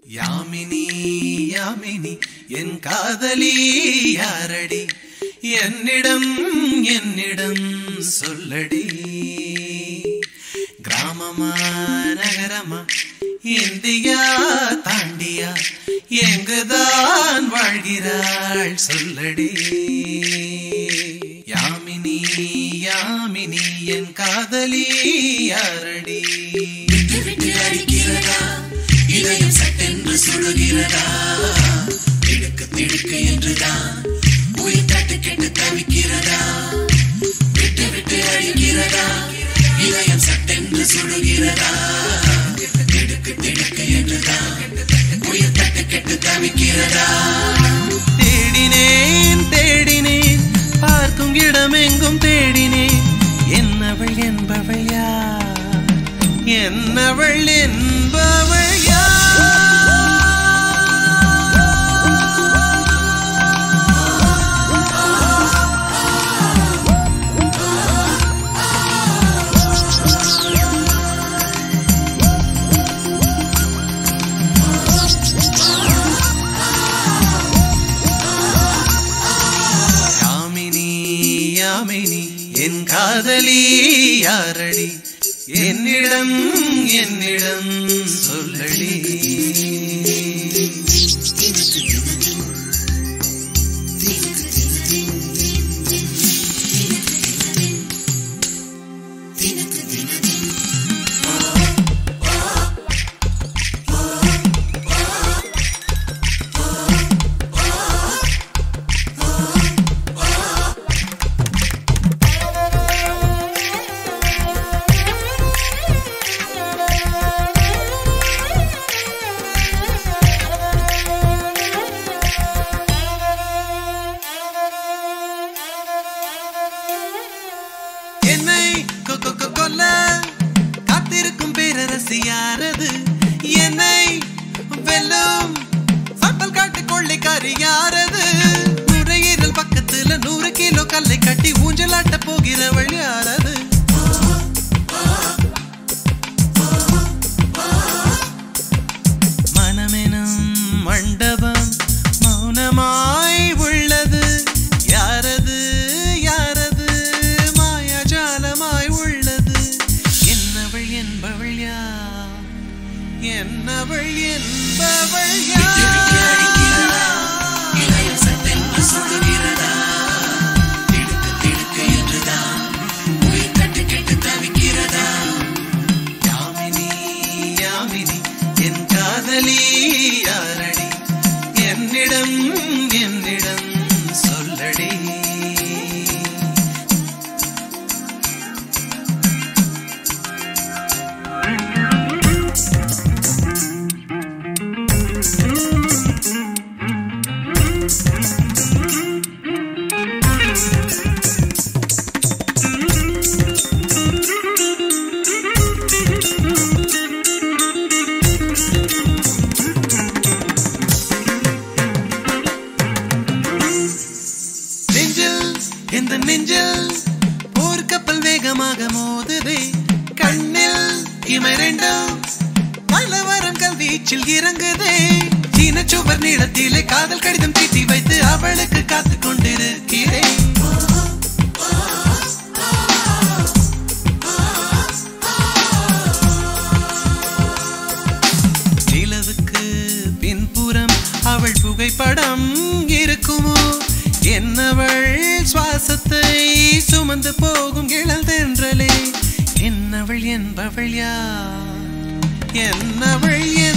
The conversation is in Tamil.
யாமினி யாமினி என் காதலி யாரடி என்னிடம் என்னிடம் சொல்லடி கிராமமா நகரமா இந்தியா தாண்டியா எங்குதான் வாழ்கிறாள் சொல்லடி யாமினி யாமினி என் காதலி யாரடி விட்டு விட்டு அடிக்கிறதா இதயம் சட்டென்று சுடுகிறதா திடுக்கு திடுக்கு என்றுதான் உயிர் தட்டு கெட்டு தவிக்கிறதா விட்டு விட்டு அடிக்கிறதா இதயம் சட்டென்று சுடுகிறதா திடுக்கு திடுக்கு என்றுதான் உயிர் தட்டு கெட்டு தவிக்கிறதா தேடினேன் தேடினேன் பார்க்கும் இடமெங்கும் தேடினேன் என்னவள் என்பவள் யார் என்னவள் என்பவள் யார் யாமினி யாமினி என் காதலி யாரடி என்னிடம் என்னிடம் சொல்லடி என்னை கொ- கொ- கொ- கொல்ல காத்திருக்கும் பேரரசி யாரது என்னை வெல்லும் சப்பல் காட்டு கொள்ளைக்காரி யாரது நுரையீரல் பக்கத்துல நூறு கிலோ கல்லை கட்டி ஊஞ்சலாட்ட போகிறவள் யாரது மனமெனும் மண்டபம் மௌனமாய் உள்ளது யாரது யாரது மாயாஜாலமாய் உள்ளது என்னவள் என்பவள் யார் என்னவள் என்பவள் விட்டு விட்டு அடிக்கிறதா யார் இதயம் சட்டென்று சுடுகிறதா திடுக்கு திடுக்கு என்றுதான் உயிர் தட்டு கெட்டு தவிக்கிறதா யாமினி யாமினி என் காதலி யாரடி என்னிடம் என்னிடம் சொல்லடி நெஞ்சில் இந்த நெஞ்சில் போர் கப்பல் வேகமாக மோதுதே கண்ணில் இமை ரெண்டும் கலவரம் கல்வீச்சில் இறங்குதே சீன சுவர் நீளத்திலே காதல் கடிதம் தீட்டி வைத்து அவளுக்கு காத்துக் கொண்டிருக்கிறேன் நிலவுக்கு பின்புறம் அவள் புகைப்படம் இருக்குமோ என்னவள் சுவாசத்தை சுமந்து போகும் இழல் தென்றலே என்னவள் என்பவள் யார் என்னவள்